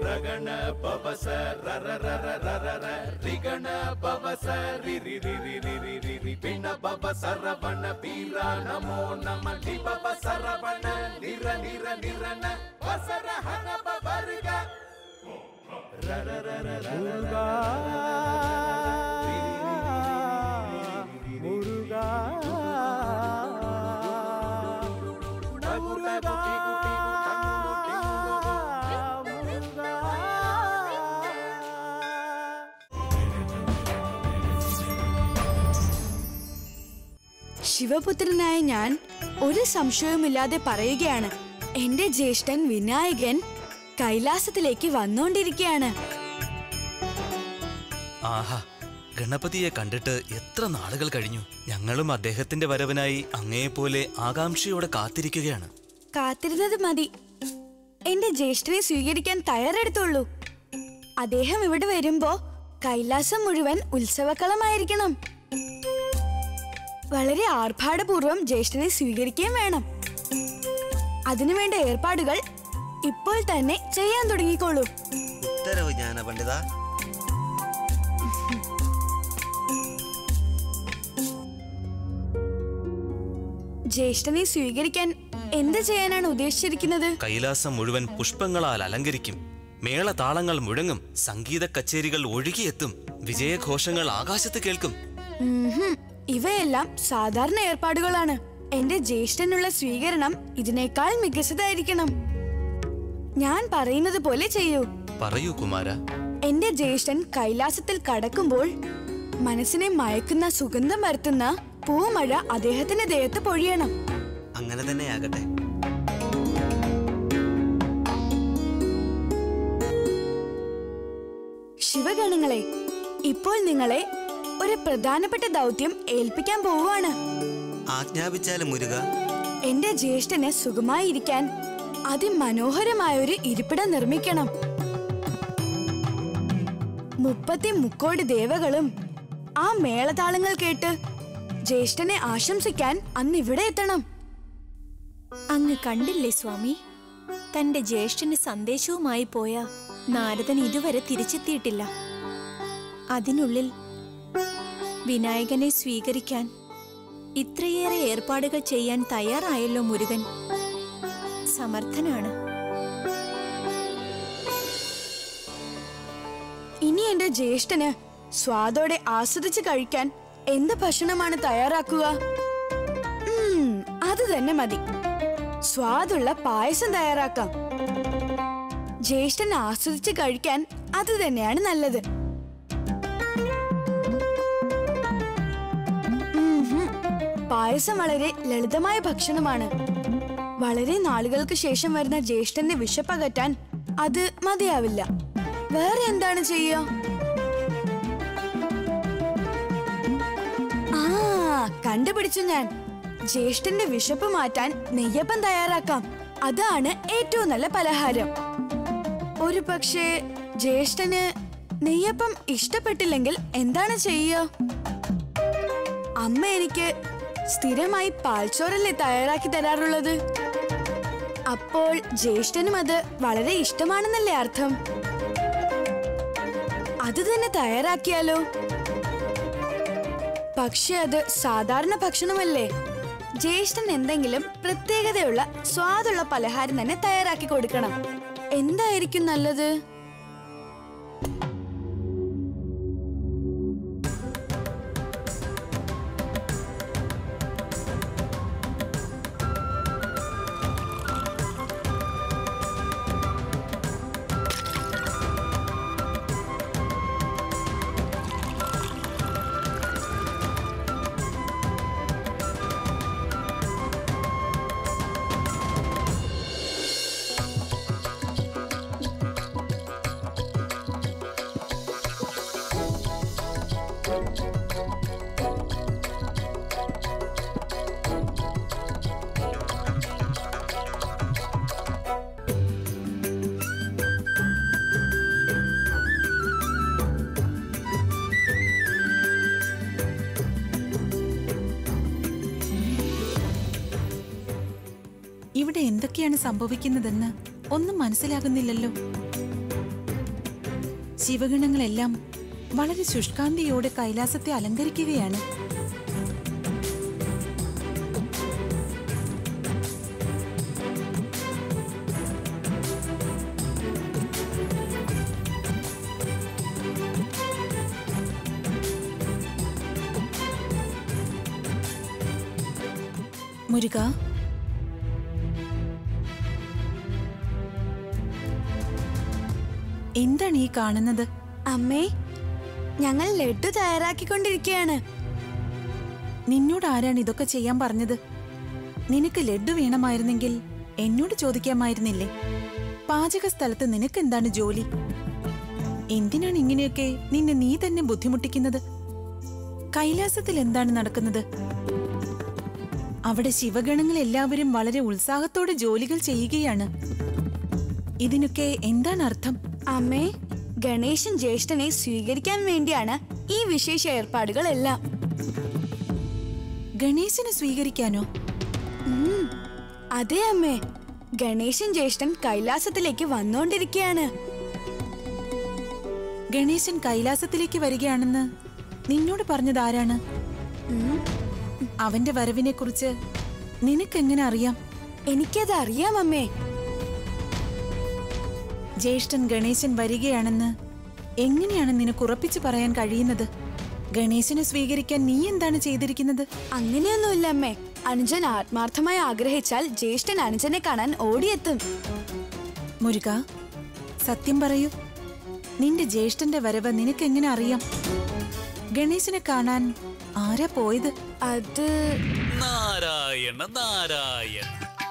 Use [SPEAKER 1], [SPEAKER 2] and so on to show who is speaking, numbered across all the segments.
[SPEAKER 1] ರಗಣ ಪವಸ ರರ ರರ ರರ ರ ರಿಗಣ ಪವಸ ರಿ ರಿ ರಿ ರಿ ರಿ ರಿ ರಿ ರಿ ಪಿಣ ಪವ ಸರವಣ ಪೀರ ನಮೋ ನಮ ಲಿ ಪವ ಸರವಣ ನಿರ ನಿರ ನಿರನ ವಸರ ಹನ ಪವರ್ಗ ರರ ರರ ರರ
[SPEAKER 2] முருகா முருகா முருகா
[SPEAKER 3] ശിവപുത്രനായ ഞാൻ ഒരു സംശയവുമില്ലാതെ പറയുകയാണ് എന്റെ ജ്യേഷ്ഠൻ വിനായകൻ കൈലാസത്തിലേക്ക് വന്നുകൊണ്ടിരിക്കുകയാണ്
[SPEAKER 4] ആഹാ ഗണപതിയെ കണ്ടിട്ട് എത്ര നാളുകൾ കഴിഞ്ഞു ഞങ്ങളും അദ്ദേഹത്തിന്റെ വരവിനായി അങ്ങയെപ്പോലെ ആകാംക്ഷയോടെ കാത്തിരിക്കുകയാണ്
[SPEAKER 3] കാത്തിരുന്നത് മതി എന്റെ ജ്യേഷ്ഠനെ സ്വീകരിക്കാൻ തയ്യാറെടുത്തുള്ളൂ അദ്ദേഹം ഇവിടെ വരുമ്പോ കൈലാസം മുഴുവൻ ഉത്സവക്കളമായിരിക്കണം വളരെ ആർഭാടപൂർവം ജ്യേഷ്ഠനെ സ്വീകരിക്കുകയും വേണം അതിനുവേണ്ട ഏർപ്പാടുകൾ ഇപ്പോൾ തന്നെ ചെയ്യാൻ തുടങ്ങിക്കോളൂ
[SPEAKER 5] ഉത്തരവ് ജ്ഞാന പണ്ഡിത
[SPEAKER 3] ജ്യേഷ്ഠനെ സ്വീകരിക്കാൻ എന്ത് ചെയ്യാനാണ് ഉദ്ദേശിച്ചിരിക്കുന്നത്
[SPEAKER 4] കൈലാസം മുഴുവൻ പുഷ്പങ്ങളാൽ അലങ്കരിക്കും മേളതാളങ്ങൾ മുഴങ്ങും സംഗീത കച്ചേരികൾ ഒഴുകിയെത്തും വിജയഘോഷങ്ങൾ ആകാശത്ത് കേൾക്കും
[SPEAKER 3] ഉംഹും. ഇവയെല്ലാം സാധാരണ ഏർപ്പാടുകളാണ് എന്റെ ജ്യേഷ്ഠനുള്ള സ്വീകരണം ഇതിനേക്കാൾ മികച്ചതായിരിക്കണം ഞാൻ പറയുന്നത് പോലെ ചെയ്യൂ
[SPEAKER 4] പറയൂ കുമാര
[SPEAKER 3] എന്റെ ജ്യേഷ്ഠൻ കൈലാസത്തിൽ കടക്കുമ്പോൾ മനസ്സിനെ മയക്കുന്ന സുഗന്ധം വരുത്തുന്ന പൂമഴ അദ്ദേഹത്തിന്റെ ദേഹത്ത് പൊഴിയണം
[SPEAKER 5] അങ്ങനെ തന്നെയാകട്ടെ
[SPEAKER 3] ശിവഗണങ്ങളെ ഇപ്പോൾ നിങ്ങളെ ഒരു പ്രധാനപ്പെട്ട ദൗത്യം ഏൽപ്പിക്കാൻ പോവുകയാണ്
[SPEAKER 5] ആജ്ഞാപിച്ചാലും മുരുക
[SPEAKER 3] എന്റെ ജ്യേഷ്ഠന് സുഖമായിരിക്കാൻ അതിമനോഹരമായ ഒരു ഇരിപ്പിടം നിർമ്മിക്കണം മുപ്പത്തി മുക്കോടി ദേവകളും ആ മേളതാളങ്ങൾ കേട്ട് ജ്യേഷ്ഠനെ ആശംസിക്കാൻ അന്ന് ഇവിടെ എത്തണം
[SPEAKER 6] അങ്ങ് കണ്ടില്ലേ സ്വാമി തന്റെ ജ്യേഷ്ഠന് സന്ദേശവുമായി പോയ നാരദൻ ഇതുവരെ തിരിച്ചെത്തിയിട്ടില്ല അതിനുള്ളിൽ വിനായകനെ സ്വീകരിക്കാൻ ഇത്രയേറെ ഏർപ്പാടുകൾ ചെയ്യാൻ തയ്യാറായല്ലോ മുരുകൻ സമർത്ഥനാണ്
[SPEAKER 3] ഇനി എന്റെ ജ്യേഷ്ഠന് സ്വാദോടെ ആസ്വദിച്ച് കഴിക്കാൻ എന്ത് ഭക്ഷണമാണ് തയ്യാറാക്കുക ഉം, അത് തന്നെ മതി സ്വാദുള്ള പായസം തയ്യാറാക്കാം ജ്യേഷ്ഠൻ ആസ്വദിച്ച് കഴിക്കാൻ അത് തന്നെയാണ് നല്ലത് ഉം ഹും. പായസം വളരെ ലളിതമായ ഭക്ഷണമാണ് വളരെ നാളുകൾക്ക് ശേഷം വരുന്ന ജ്യേഷ്ഠന്റെ വിശപ്പകറ്റാൻ അത് മതിയാവില്ല വേറെ എന്താണ് ചെയ്യുക ആ കണ്ടുപിടിച്ചു ഞാൻ ജ്യേഷ്ഠന്റെ വിശപ്പ് മാറ്റാൻ നെയ്യപ്പം തയ്യാറാക്കാം അതാണ് ഏറ്റവും നല്ല പലഹാരം ഒരു പക്ഷേ ജ്യേഷ്ഠന് നെയ്യപ്പം ഇഷ്ടപ്പെട്ടില്ലെങ്കിൽ എന്താണ് ചെയ്യുക അമ്മ എനിക്ക് സ്ഥിരമായി പാൽച്ചോറല്ലേ തയ്യാറാക്കി തരാറുള്ളത് അപ്പോൾ ജ്യേഷ്ഠനും അത് വളരെ ഇഷ്ടമാണെന്നല്ലേ അർത്ഥം അത് തന്നെ തയ്യാറാക്കിയാലോ പക്ഷെ അത് സാധാരണ ഭക്ഷണമല്ലേ ജ്യേഷ്ഠൻ എന്തെങ്കിലും പ്രത്യേകതയുള്ള സ്വാദുള്ള പലഹാരം തന്നെ തയ്യാറാക്കി കൊടുക്കണം എന്തായിരിക്കും നല്ലത്
[SPEAKER 7] ഇവിടെ എന്തൊക്കെയാണ് സംഭവിക്കുന്നതെന്ന് ഒന്നും മനസ്സിലാകുന്നില്ലല്ലോ
[SPEAKER 2] ശിവഗണങ്ങളെല്ലാം വളരെ ശുഷ്കാന്തിയോടെ കൈലാസത്തെ അലങ്കരിക്കുകയാണ് മുരുക എന്താണ് ഈ കാണുന്നത്
[SPEAKER 3] അമ്മേ ഞങ്ങൾ ലഡു തയ്യാറാക്കിക്കൊണ്ടിരിക്കുകയാണ്
[SPEAKER 2] നിന്നോട് ആരാണ് ഇതൊക്കെ ചെയ്യാൻ പറഞ്ഞത് നിനക്ക് ലഡ്ഡു വേണമായിരുന്നെങ്കിൽ എന്നോട് ചോദിക്കാമായിരുന്നില്ലേ പാചക സ്ഥലത്ത് നിനക്ക് എന്താണ് ജോലി എന്തിനാണ് ഇങ്ങനെയൊക്കെ നിന്നെ നീ തന്നെ ബുദ്ധിമുട്ടിക്കുന്നത് കൈലാസത്തിൽ എന്താണ് നടക്കുന്നത് അവിടെ ശിവഗണങ്ങൾ എല്ലാവരും വളരെ ഉത്സാഹത്തോടെ ജോലികൾ ചെയ്യുകയാണ് ഇതിനൊക്കെ എന്താണ് അർത്ഥം
[SPEAKER 3] അമ്മേ ഗണേശൻ ജ്യേഷ്ഠനെ സ്വീകരിക്കാൻ വേണ്ടിയാണ് ഈ വിശേഷ ഏർപ്പാടുകളെല്ലാം
[SPEAKER 2] ഗണേശനെ സ്വീകരിക്കാനോ
[SPEAKER 3] ഉം, അതെ അമ്മേ ഗണേശൻ ജ്യേഷ്ഠൻ കൈലാസത്തിലേക്ക് വന്നുകൊണ്ടിരിക്കുകയാണ്
[SPEAKER 2] ഗണേശൻ കൈലാസത്തിലേക്ക് വരികയാണെന്ന് നിന്നോട് പറഞ്ഞത് ആരാണ്
[SPEAKER 3] ഉം,
[SPEAKER 2] അവന്റെ വരവിനെ കുറിച്ച് നിനക്കെങ്ങനെ അറിയാം
[SPEAKER 3] എനിക്കത് അറിയാം അമ്മേ
[SPEAKER 2] ജ്യേഷ്ഠൻ ഗണേശൻ വരികയാണെന്ന് എങ്ങനെയാണ് നിനക്ക് ഉറപ്പിച്ചു പറയാൻ കഴിയുന്നത് ഗണേശനെ സ്വീകരിക്കാൻ നീ എന്താണ് ചെയ്തിരിക്കുന്നത്
[SPEAKER 3] അങ്ങനെയൊന്നുമില്ല അമ്മേ അനുജൻ ആത്മാർത്ഥമായി ആഗ്രഹിച്ചാൽ ജ്യേഷ്ഠൻ അനുജനെ കാണാൻ ഓടിയെത്തും
[SPEAKER 2] മുരുക സത്യം പറയൂ നിന്റെ ജ്യേഷ്ഠന്റെ വരവ് നിനക്കെങ്ങനെ അറിയാം ഗണേശനെ കാണാൻ ആരാ പോയത്
[SPEAKER 3] അത്
[SPEAKER 7] നാരായണ നാരായണ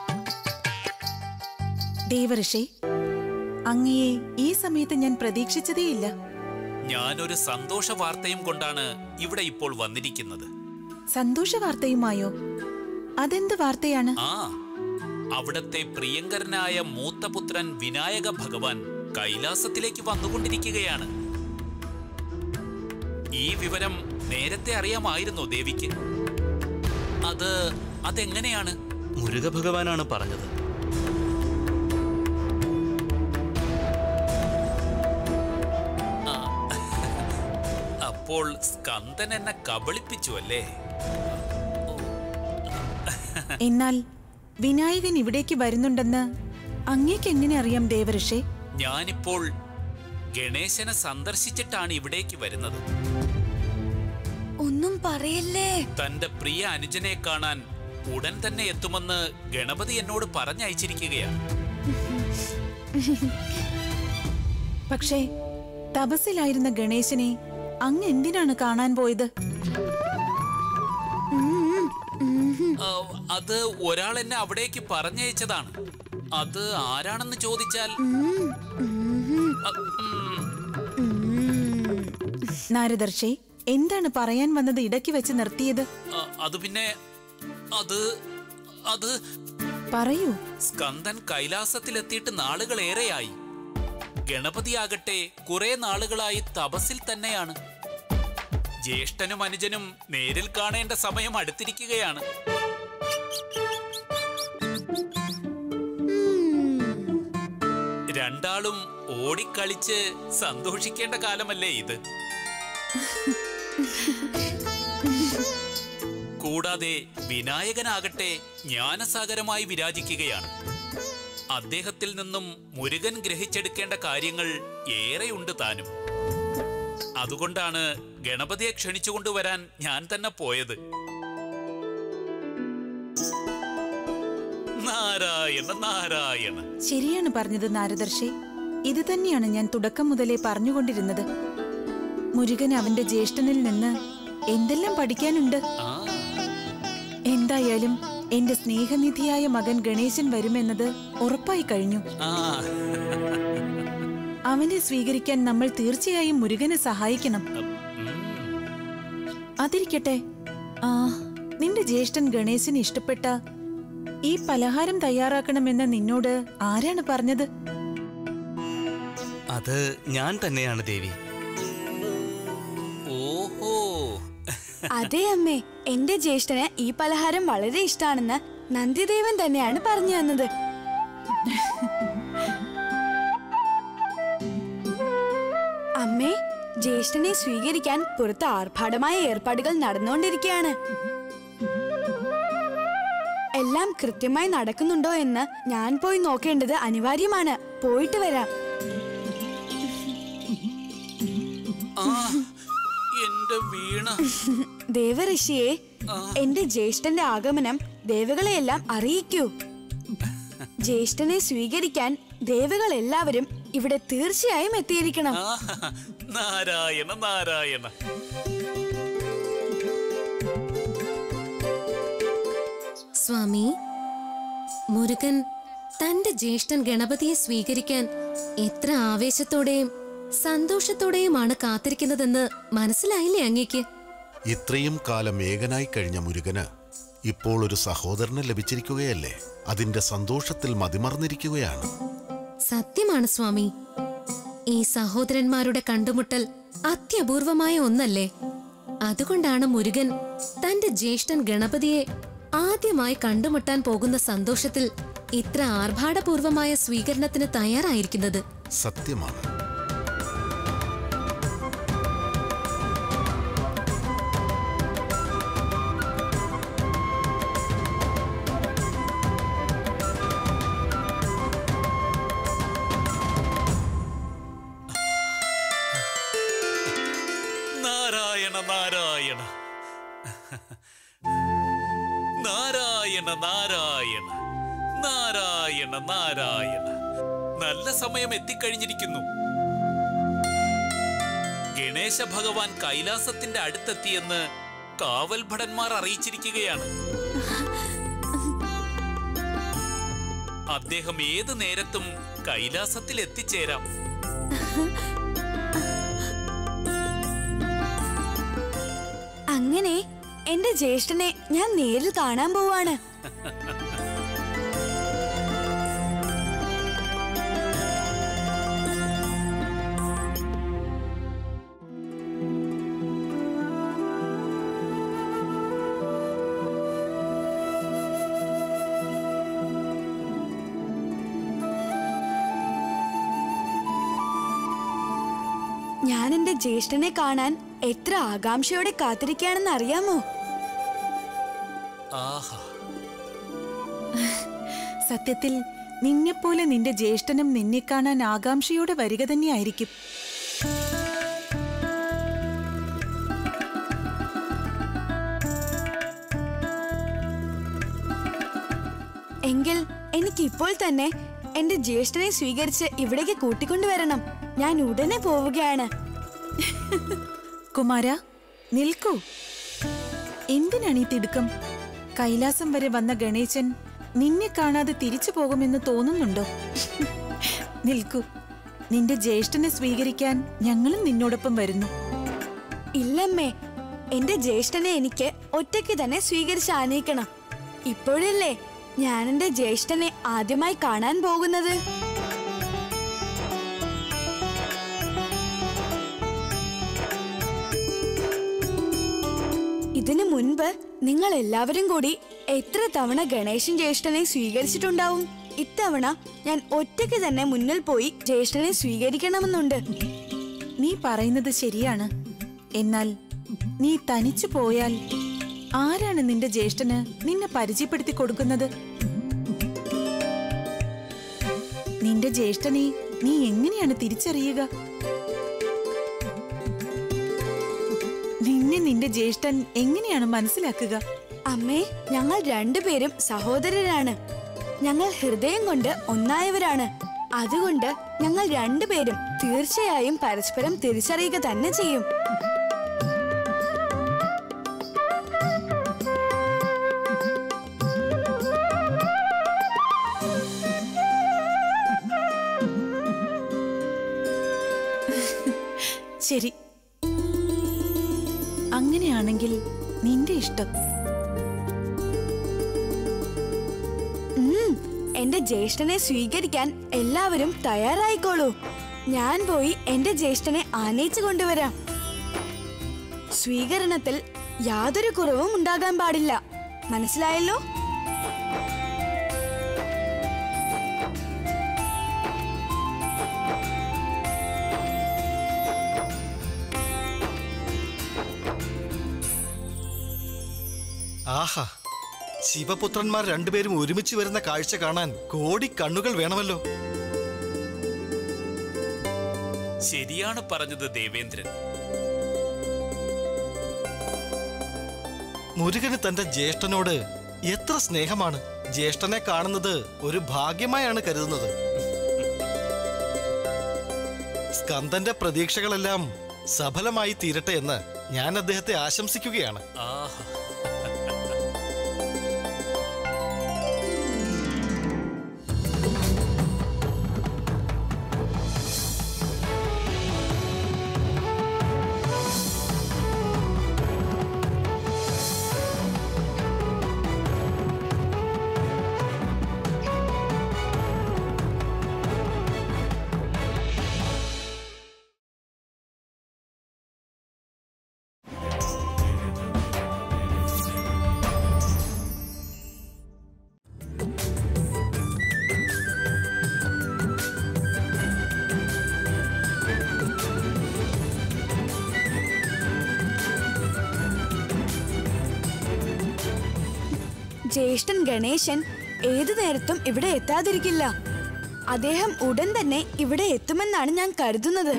[SPEAKER 2] ദേവഋഷി അങ്ങയെ ഈ സമയത്ത് ഞാൻ പ്രതീക്ഷിച്ചതേയില്ല
[SPEAKER 7] ഞാനൊരു സന്തോഷ വാർത്തയും കൊണ്ടാണ് ഇവിടെ ഇപ്പോൾ വന്നിരിക്കുന്നത്
[SPEAKER 2] സന്തോഷ വാർത്തയുമായോ അതെന്ത് വാർത്തയാണ്
[SPEAKER 7] ആ അവിടത്തെ പ്രിയങ്കരനായ മൂത്തപുത്രൻ വിനായക ഭഗവാൻ കൈലാസത്തിലേക്ക് വന്നുകൊണ്ടിരിക്കുകയാണ് ഈ വിവരം നേരത്തെ അറിയാമായിരുന്നോ ദേവിക്ക് അത് അതെങ്ങനെയാണ്
[SPEAKER 4] മുരുക ഭഗവാനാണ് പറഞ്ഞത്
[SPEAKER 7] ആ, അപ്പോൾ സ്കന്ദൻ എന്നെ കബളിപ്പിച്ചു അല്ലേ
[SPEAKER 2] എന്നാൽ വിനായകൻ ഇവിടേക്ക് വരുന്നുണ്ടെന്ന് അങ്ങേക്ക് എങ്ങനെ അറിയാം ദേവഋഷേ
[SPEAKER 7] ഞാനിപ്പോൾ ഗണേശനെ സന്ദർശിച്ചിട്ടാണ് ഇവിടേക്ക് വരുന്നത്
[SPEAKER 3] ഒന്നും പറയല്ലേ
[SPEAKER 7] തന്റെ പ്രിയ അനുജനെ കാണാൻ ഉടൻ തന്നെ എത്തുമെന്ന് ഗണപതി എന്നോട് പറഞ്ഞയച്ചിരിക്കുകയാണ്
[SPEAKER 2] പക്ഷേ തപസ്സിലായിരുന്ന ഗണേശനെ അങ്ങ് എന്തിനാണ് കാണാൻ പോയത്
[SPEAKER 7] ആ, അത് ഒരാൾ എന്നെ അവിടേക്ക് പറഞ്ഞയച്ചതാണ് അത് ആരാണെന്ന് ചോദിച്ചാൽ ആ, ഉം,
[SPEAKER 2] നാരദർഷേ എന്താണ് പറയാൻ വന്നത് ഇടയ്ക്ക് വെച്ച് നിർത്തിയത്
[SPEAKER 7] ആ, അത് പിന്നെ അത് അത്
[SPEAKER 2] പറയൂ
[SPEAKER 7] സ്കന്ദൻ കൈലാസത്തിലെത്തിയിട്ട് നാളുകളേറെയായി ഗണപതിയാകട്ടെ കുറെ നാളുകളായി തപസ്സിൽ തന്നെയാണ് ജ്യേഷ്ഠനും അനുജനും നേരിൽ കാണേണ്ട സമയം അടുത്തിരിക്കുകയാണ് രണ്ടാളും ഓടിക്കളിച്ച് സന്തോഷിക്കേണ്ട കാലമല്ലേ ഇത് കൂടാതെ വിനായകനാകട്ടെ ജ്ഞാനസാഗരമായി വിരാജിക്കുകയാണ് അദ്ദേഹത്തിൽ നിന്നും മുരുകൻ ഗ്രഹിച്ചെടുക്കേണ്ട കാര്യങ്ങൾ ഏറെയുണ്ട് താനും അതുകൊണ്ടാണ് ഗണപതിയെ ക്ഷണിച്ചുകൊണ്ടുവരാൻ ഞാൻ തന്നെ പോയത് നാരായണ നാരായണ
[SPEAKER 2] ശരിയാണ് പറഞ്ഞത് നാരദർഷേ ഇത് തന്നെയാണ് ഞാൻ തുടക്കം മുതലേ പറഞ്ഞുകൊണ്ടിരുന്നത് മുരുകൻ അവന്റെ ജ്യേഷ്ഠനിൽ നിന്ന് എന്തെല്ലാം പഠിക്കാനുണ്ട്
[SPEAKER 7] ആ
[SPEAKER 2] എന്തായാലും എന്റെ സ്നേഹനിധിയായ മകൻ ഗണേശൻ വരുമെന്നത് ഉറപ്പായി കഴിഞ്ഞു
[SPEAKER 7] ആ
[SPEAKER 2] അവനെ സ്വീകരിക്കാൻ നമ്മൾ തീർച്ചയായും മുരുകനെ സഹായിക്കണം
[SPEAKER 7] ഉം.
[SPEAKER 2] അതിരിക്കട്ടെ ആ നിന്റെ ജ്യേഷ്ഠൻ ഗണേശന് ഇഷ്ടപ്പെട്ട ഈ പലഹാരം തയ്യാറാക്കണമെന്ന് നിന്നോട് ആരാണ് പറഞ്ഞത്
[SPEAKER 4] അത് ഞാൻ തന്നെയാണ് ദേവി
[SPEAKER 7] ഓഹോ
[SPEAKER 3] അതെ അമ്മേ എന്റെ ജ്യേഷ്ഠന് ഈ പലഹാരം വളരെ ഇഷ്ടാണെന്ന് നന്ദിദേവൻ തന്നെയാണ് പറഞ്ഞു തന്നത് അമ്മേ ജ്യേഷ്ഠനെ സ്വീകരിക്കാൻ പുറത്ത് ആർഭാടമായ ഏർപ്പാടുകൾ നടന്നുകൊണ്ടിരിക്കുകയാണ് എല്ലാം കൃത്യമായി നടക്കുന്നുണ്ടോ എന്ന് ഞാൻ പോയി നോക്കേണ്ടത് അനിവാര്യമാണ് പോയിട്ട് വരാം
[SPEAKER 7] ആ എന്റെ വീണ
[SPEAKER 3] ദേവഋഷിയെ എന്റെ ജ്യേഷ്ഠന്റെ ആഗമനം ദേവകളെയെല്ലാം അറിയിക്കൂ ജ്യേഷ്ഠനെ സ്വീകരിക്കാൻ ദേവകൾ എല്ലാവരും ഇവിടെ തീർച്ചയായും എത്തിയിരിക്കണം
[SPEAKER 7] ആ, നാരായണ നാരായണ
[SPEAKER 8] സ്വാമി മുരുകൻ തന്റെ ജ്യേഷ്ഠൻ ഗണപതിയെ സ്വീകരിക്കാൻ എത്ര ആവേശത്തോടെയും സന്തോഷത്തോടെയുമാണ് കാത്തിരിക്കുന്നതെന്ന് മനസ്സിലായില്ലേ അങ്ങേക്ക്
[SPEAKER 9] ഇത്രയും കാലം ഏകനായി കഴിഞ്ഞ മുരുകന് ഇപ്പോൾ ഒരു സഹോദരനെ ലഭിച്ചിരിക്കുകയല്ലേ അതിന്റെ സന്തോഷത്തിൽ മതിമറന്നിരിക്കുകയാണ്
[SPEAKER 8] സത്യമാണ് സ്വാമി ഈ സഹോദരന്മാരുടെ കണ്ടുമുട്ടൽ അത്യപൂർവമായ ഒന്നല്ലേ അതുകൊണ്ടാണ് മുരുകൻ തന്റെ ജ്യേഷ്ഠൻ ഗണപതിയെ ആദ്യമായി കണ്ടുമുട്ടാൻ പോകുന്ന സന്തോഷത്തിൽ ഇത്ര ആർഭാടപൂർവമായ സ്വീകരണത്തിന് തയ്യാറായിരിക്കുന്നത്
[SPEAKER 9] സത്യമാണ്
[SPEAKER 7] നാരായണ നാരായണ നാരായണ നാരായണ നാരായണ നാരായണ നല്ല സമയം എത്തിക്കഴിഞ്ഞിരിക്കുന്നു ഗണേശ ഭഗവാൻ കൈലാസത്തിന്റെ അടുത്തെത്തിയെന്ന് കാവൽ ഭടന്മാർ അറിയിച്ചിരിക്കുകയാണ് അദ്ദേഹം ഏത് നേരത്തും കൈലാസത്തിൽ എത്തിച്ചേരാം
[SPEAKER 3] അങ്ങനെ എന്റെ ജ്യേഷ്ഠനെ ഞാൻ നേരിൽ കാണാൻ പോവാണ് ഞാൻ എന്റെ ജ്യേഷ്ഠനെ കാണാൻ എത്ര ആകാംക്ഷയോടെ കാത്തിരിക്കുകയാണെന്ന് അറിയാമോ
[SPEAKER 7] ആഹാ
[SPEAKER 2] സത്യത്തിൽ നിന്നെപ്പോലെ നിന്റെ ജ്യേഷ്ഠനും നിന്നെ കാണാൻ ആകാംക്ഷയോടെ വരിക തന്നെയായിരിക്കും
[SPEAKER 3] എങ്കിൽ എനിക്ക് ഇപ്പോൾ തന്നെ എന്റെ ജ്യേഷ്ഠനെ സ്വീകരിച്ച് ഇവിടേക്ക് കൂട്ടിക്കൊണ്ടുവരണം ഞാൻ ഉടനെ പോവുകയാണ്
[SPEAKER 2] കുമാര നിൽക്കൂ എന്തിനാണ് ഈ തിടുക്കം കൈലാസം വരെ വന്ന ഗണേശൻ നിന്നെ കാണാതെ തിരിച്ചു പോകുമെന്ന് തോന്നുന്നുണ്ടോ നിൽക്കൂ നിന്റെ ജ്യേഷ്ഠനെ സ്വീകരിക്കാൻ ഞങ്ങളും നിന്നോടൊപ്പം വരുന്നു
[SPEAKER 3] ഇല്ലമ്മേ എന്റെ ജ്യേഷ്ഠനെ എനിക്ക് ഒറ്റയ്ക്ക് തന്നെ സ്വീകരിച്ച് ആനയിക്കണം ഇപ്പോഴല്ലേ ഞാൻ എന്റെ ജ്യേഷ്ഠനെ ആദ്യമായി കാണാൻ പോകുന്നത് ഇതിനു മുൻപ് നിങ്ങൾ എല്ലാവരും കൂടി എത്ര തവണ ഗണേശൻ ജ്യേഷ്ഠനെ സ്വീകരിച്ചിട്ടുണ്ടാവും ഇത്തവണ ഞാൻ ഒറ്റയ്ക്ക് തന്നെ മുന്നിൽ പോയി ജ്യേഷ്ഠനെ സ്വീകരിക്കണമെന്നുണ്ട്
[SPEAKER 2] നീ പറയുന്നത് ശരിയാണ് എന്നാൽ നീ തനിച്ചു പോയാൽ ആരാണ് നിന്റെ ജ്യേഷ്ഠന് നിന്നെ പരിചയപ്പെടുത്തി കൊടുക്കുന്നത് നിന്റെ ജ്യേഷ്ഠനെ നീ എങ്ങനെയാണ് തിരിച്ചറിയുക നിന്നെ നിന്റെ ജ്യേഷ്ഠൻ എങ്ങനെയാണ് മനസ്സിലാക്കുക
[SPEAKER 3] അമ്മേ ഞങ്ങൾ രണ്ടുപേരും സഹോദരരാണ് ഞങ്ങൾ ഹൃദയം കൊണ്ട് ഒന്നായവരാണ് അതുകൊണ്ട് ഞങ്ങൾ രണ്ടുപേരും തീർച്ചയായും പരസ്പരം തിരിച്ചറിയുക തന്നെ ചെയ്യും
[SPEAKER 2] ശരി അങ്ങനെയാണെങ്കിൽ നിന്റെ ഇഷ്ടം
[SPEAKER 3] ഉം, എന്റെ ജ്യേഷ്ഠനെ സ്വീകരിക്കാൻ എല്ലാവരും തയ്യാറായിക്കോളൂ ഞാൻ പോയി എന്റെ ജ്യേഷ്ഠനെ ആനയിച്ചു കൊണ്ടുവരാം സ്വീകരണത്തിൽ യാതൊരു കുറവും ഉണ്ടാകാൻ പാടില്ല മനസ്സിലായല്ലോ
[SPEAKER 10] ആഹാ ശിവപുത്രന്മാർ രണ്ടുപേരും ഒരുമിച്ച് വരുന്ന കാഴ്ച കാണാൻ കോടി കണ്ണുകൾ വേണമല്ലോ
[SPEAKER 7] ശരിയാണ് പറഞ്ഞത് ദേവേന്ദ്രൻ
[SPEAKER 10] മുരുകന് തന്റെ ജ്യേഷ്ഠനോട് എത്ര സ്നേഹമാണ് ജ്യേഷ്ഠനെ കാണുന്നത് ഒരു ഭാഗ്യമായാണ് കരുതുന്നത് സ്കന്ദന്റെ പ്രതീക്ഷകളെല്ലാം സഫലമായി തീരട്ടെ എന്ന് ഞാൻ അദ്ദേഹത്തെ ആശംസിക്കുകയാണ്
[SPEAKER 7] ആഹാ
[SPEAKER 3] ജ്യേഷ്ഠൻ ഗണേശൻ ഏതു നേരത്തും ഇവിടെ എത്താതിരിക്കില്ല അദ്ദേഹം ഉടൻ തന്നെ ഇവിടെ എത്തുമെന്നാണ് ഞാൻ കരുതുന്നത്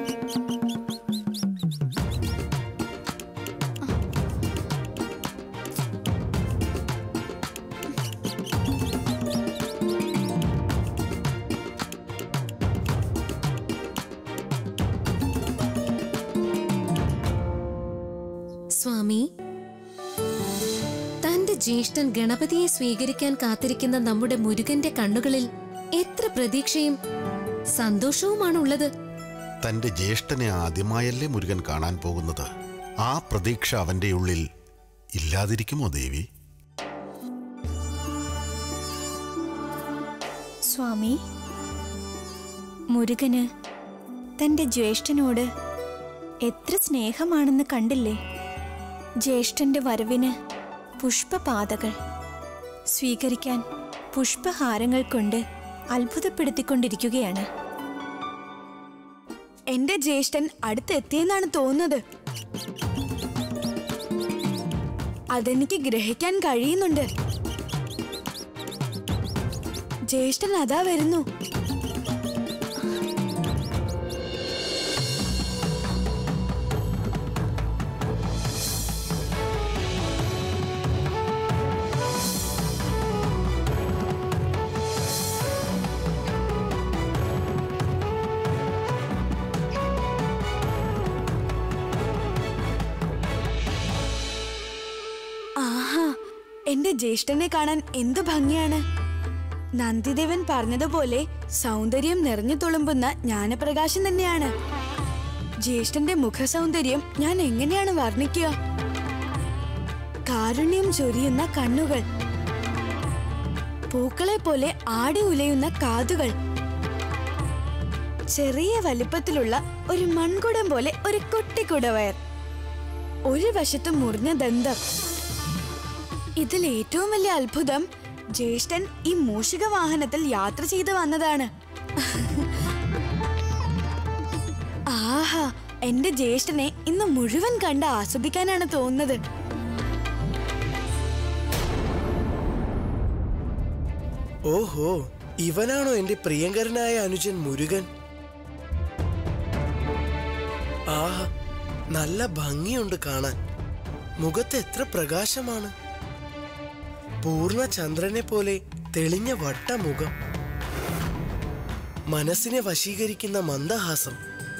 [SPEAKER 8] സ്വാമി തന്റെ ജ്യേഷ്ഠൻ ഗണപതിയെ സ്വീകരിക്കാൻ കാത്തിരിക്കുന്ന നമ്മുടെ മുരുകന്റെ കണ്ണുകളിൽ എത്ര പ്രതീക്ഷയും സന്തോഷവുമാണുള്ളത്
[SPEAKER 9] തന്റെ ജ്യേഷ്ഠനെ ആദ്യമായല്ലേ മുരുകൻ കാണാൻ പോകുന്നത് ആ പ്രതീക്ഷ അവന്റെ ഉള്ളിൽ ഇല്ലാതിരിക്കുമോ ദേവി
[SPEAKER 6] സ്വാമി മുരുകന് തന്റെ ജ്യേഷ്ഠനോട് എത്ര സ്നേഹമാണെന്ന് കണ്ടില്ലേ ജ്യേഷ്ഠന്റെ വരവിന് പുഷ്പപാതകൾ സ്വീകരിക്കാൻ പുഷ്പഹാരങ്ങൾ കൊണ്ട് അത്ഭുതപ്പെടുത്തിക്കൊണ്ടിരിക്കുകയാണ്
[SPEAKER 3] എന്റെ ജ്യേഷ്ഠൻ അടുത്തെത്തിയെന്നാണ് തോന്നുന്നത് അതെനിക്ക് ഗ്രഹിക്കാൻ കഴിയുന്നുണ്ട് ജ്യേഷ്ഠൻ അതാ വരുന്നു ആഹാ എന്റെ ജ്യേഷ്ഠനെ കാണാൻ എന്തു ഭംഗിയാണ് നന്ദിദേവൻ പറഞ്ഞതുപോലെ സൗന്ദര്യം നിറഞ്ഞു തുളുമ്പുന്ന ജ്ഞാനപ്രകാശം തന്നെയാണ് ജ്യേഷ്ഠന്റെ മുഖസൗന്ദര്യം ഞാൻ എങ്ങനെയാണ് വർണ്ണിക്കുക കാരുണ്യം ചൊരിയുന്ന കണ്ണുകൾ പൂക്കളെ പോലെ ആടി ഉലയുന്ന കാതുകൾ ചെറിയ വലിപ്പത്തിലുള്ള ഒരു മൺകുടം പോലെ ഒരു കുട്ടിക്കുടവയർ ഒരു വശത്ത് മുറിഞ്ഞ ദന്തം ഇതിൽ ഏറ്റവും വലിയ അത്ഭുതം ജ്യേഷ്ഠൻ ഈ മൂഷിക വാഹനത്തിൽ യാത്ര ചെയ്തു വന്നതാണ് ആഹാ എന്റെ ജ്യേഷ്ഠനെ ഇന്ന് മുഴുവൻ കണ്ട് ആസ്വദിക്കാനാണ് തോന്നുന്നത്
[SPEAKER 11] ഓഹോ ഇവനാണോ എന്റെ പ്രിയങ്കരനായ അനുജൻ മുരുകൻ ആഹാ നല്ല ഭംഗിയുണ്ട് കാണാൻ മുഖത്ത് എത്ര പ്രകാശമാണ് പൂർണ്ണ ചന്ദ്രനെ പോലെ തെളിഞ്ഞ വട്ട മുഖം മനസ്സിനെ വശീകരിക്കുന്ന മന്ദഹാസം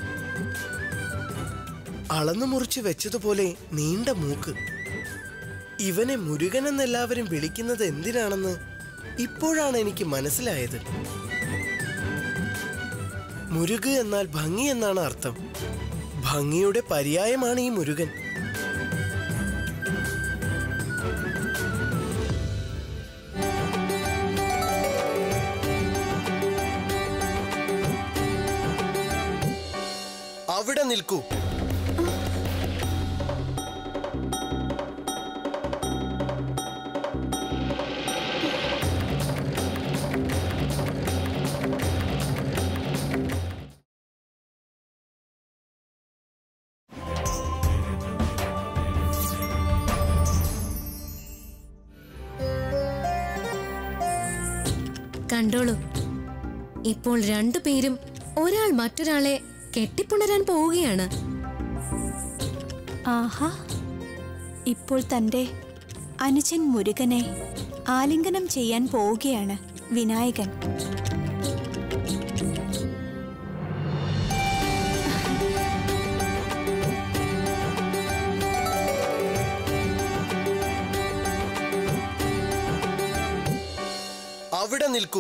[SPEAKER 11] അളന്നു മുറിച്ച് വെച്ചതുപോലെ നീണ്ട മൂക്ക് ഇവനെ മുരുകൻ എന്നെല്ലാവരും വിളിക്കുന്നത് എന്തിനാണെന്ന് ഇപ്പോഴാണ് എനിക്ക് മനസ്സിലായത് മുരുക് എന്നാൽ ഭംഗി എന്നാണ് അർത്ഥം ഭംഗിയുടെ പര്യായമാണ് ഈ മുരുകൻ അവിടെ നിൽക്കൂ
[SPEAKER 8] കണ്ടോളൂ ഇപ്പോൾ രണ്ടുപേരും ഒരാൾ മറ്റൊരാളെ കെട്ടിപ്പുണരാൻ പോവുകയാണ്
[SPEAKER 6] ആഹാ ഇപ്പോൾ തന്റെ അനുജൻ മുരുകനെ ആലിംഗനം ചെയ്യാൻ പോവുകയാണ് വിനായകൻ
[SPEAKER 11] അവിടെ നിൽക്കൂ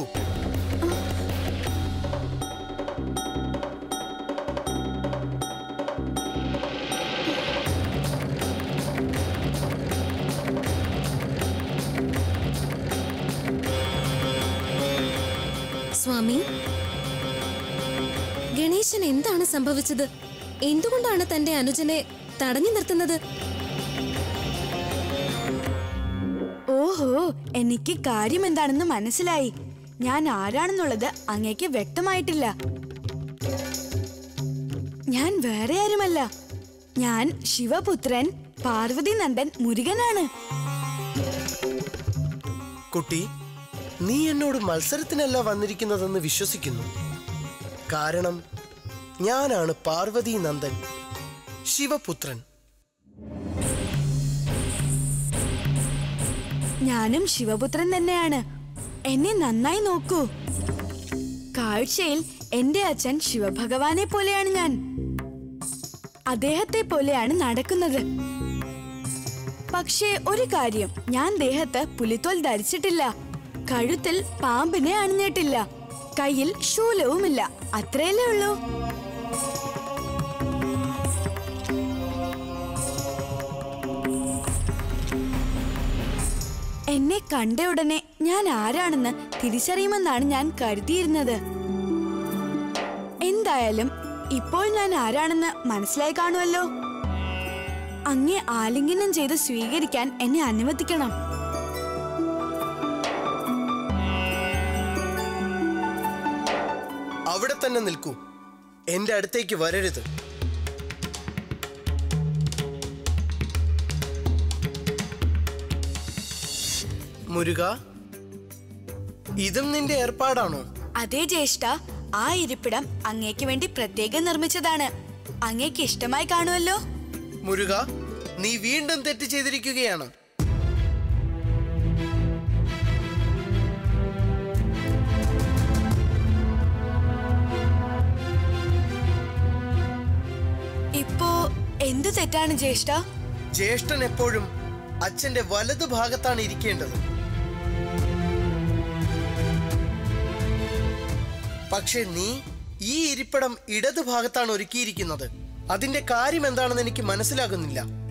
[SPEAKER 8] സ്വാമി ഗണേശൻ എന്താണ് സംഭവിച്ചത് എന്തുകൊണ്ടാണ് തന്റെ അനുജനെ തടഞ്ഞു നിർത്തുന്നത്
[SPEAKER 3] ഓഹോ എനിക്ക് കാര്യം എന്താണെന്ന് മനസ്സിലായി ഞാൻ ആരാണെന്നുള്ളത് അങ്ങേക്ക് വ്യക്തമായിട്ടില്ല ഞാൻ വേറെ ആരുമല്ല ഞാൻ ശിവപുത്രൻ പാർവതി നന്ദൻ മുരുകനാണ്
[SPEAKER 11] കുട്ടി നീ എന്നോട് മത്സരത്തിനല്ല വന്നിരിക്കുന്നതെന്ന് വിശ്വസിക്കുന്നു കാരണം ഞാനാണ് പാർവതി നന്ദൻ ശിവപുത്രൻ
[SPEAKER 3] ഞാനും ശിവപുത്രൻ തന്നെയാണ് എന്നെ നന്നായി നോക്കൂ കാഴ്ചയിൽ എന്റെ അച്ഛൻ ശിവഭഗവാനെ പോലെയാണ് ഞാൻ അദ്ദേഹത്തെ പോലെയാണ് നടക്കുന്നത് പക്ഷേ ഒരു കാര്യം ഞാൻ ദേഹത്ത് പുലിത്തോൽ ധരിച്ചിട്ടില്ല കഴുത്തിൽ പാമ്പിനെ അണിഞ്ഞിട്ടില്ല കയ്യിൽ ശൂലവുമില്ല അത്രയല്ലേ ഉള്ളൂ എന്നെ കണ്ട ഉടനെ ഞാൻ ആരാണെന്ന് തിരിച്ചറിയുമെന്നാണ് ഞാൻ കരുതിയിരുന്നത് എന്തായാലും ഇപ്പോൾ ഞാൻ ആരാണെന്ന് മനസ്സിലായി കാണുമല്ലോ അങ്ങേ ആലിംഗനം ചെയ്ത് സ്വീകരിക്കാൻ എന്നെ അനുവദിക്കണം
[SPEAKER 11] അവിടെ തന്നെ നിൽക്കൂ എന്റെ അടുത്തേക്ക് വരരുത് മുരുക ഇതും നിന്റെ ഏർപ്പാടാണോ
[SPEAKER 3] അതേ ജ്യേഷ്ഠ ആ ഇരിപ്പിടം അങ്ങേക്ക് വേണ്ടി പ്രത്യേകം നിർമ്മിച്ചതാണ് അങ്ങേക്ക് ഇഷ്ടമായി കാണുമല്ലോ
[SPEAKER 11] മുരുക നീ വീണ്ടും തെറ്റ് ചെയ്തിരിക്കുകയാണ്
[SPEAKER 3] ഇപ്പോ എന്തു തെറ്റാണ് ജ്യേഷ്ഠ
[SPEAKER 11] ജ്യേഷ്ഠൻ എപ്പോഴും അച്ഛന്റെ വലതു ഭാഗത്താണ് ഇരിക്കേണ്ടത് പക്ഷെ നീ ഈ ഇരിപ്പിടം ഇടതു ഭാഗത്താണ് ഒരുക്കിയിരിക്കുന്നത് അതിന്റെ കാര്യം എന്താണെന്ന് എനിക്ക് മനസ്സിലാകുന്നില്ല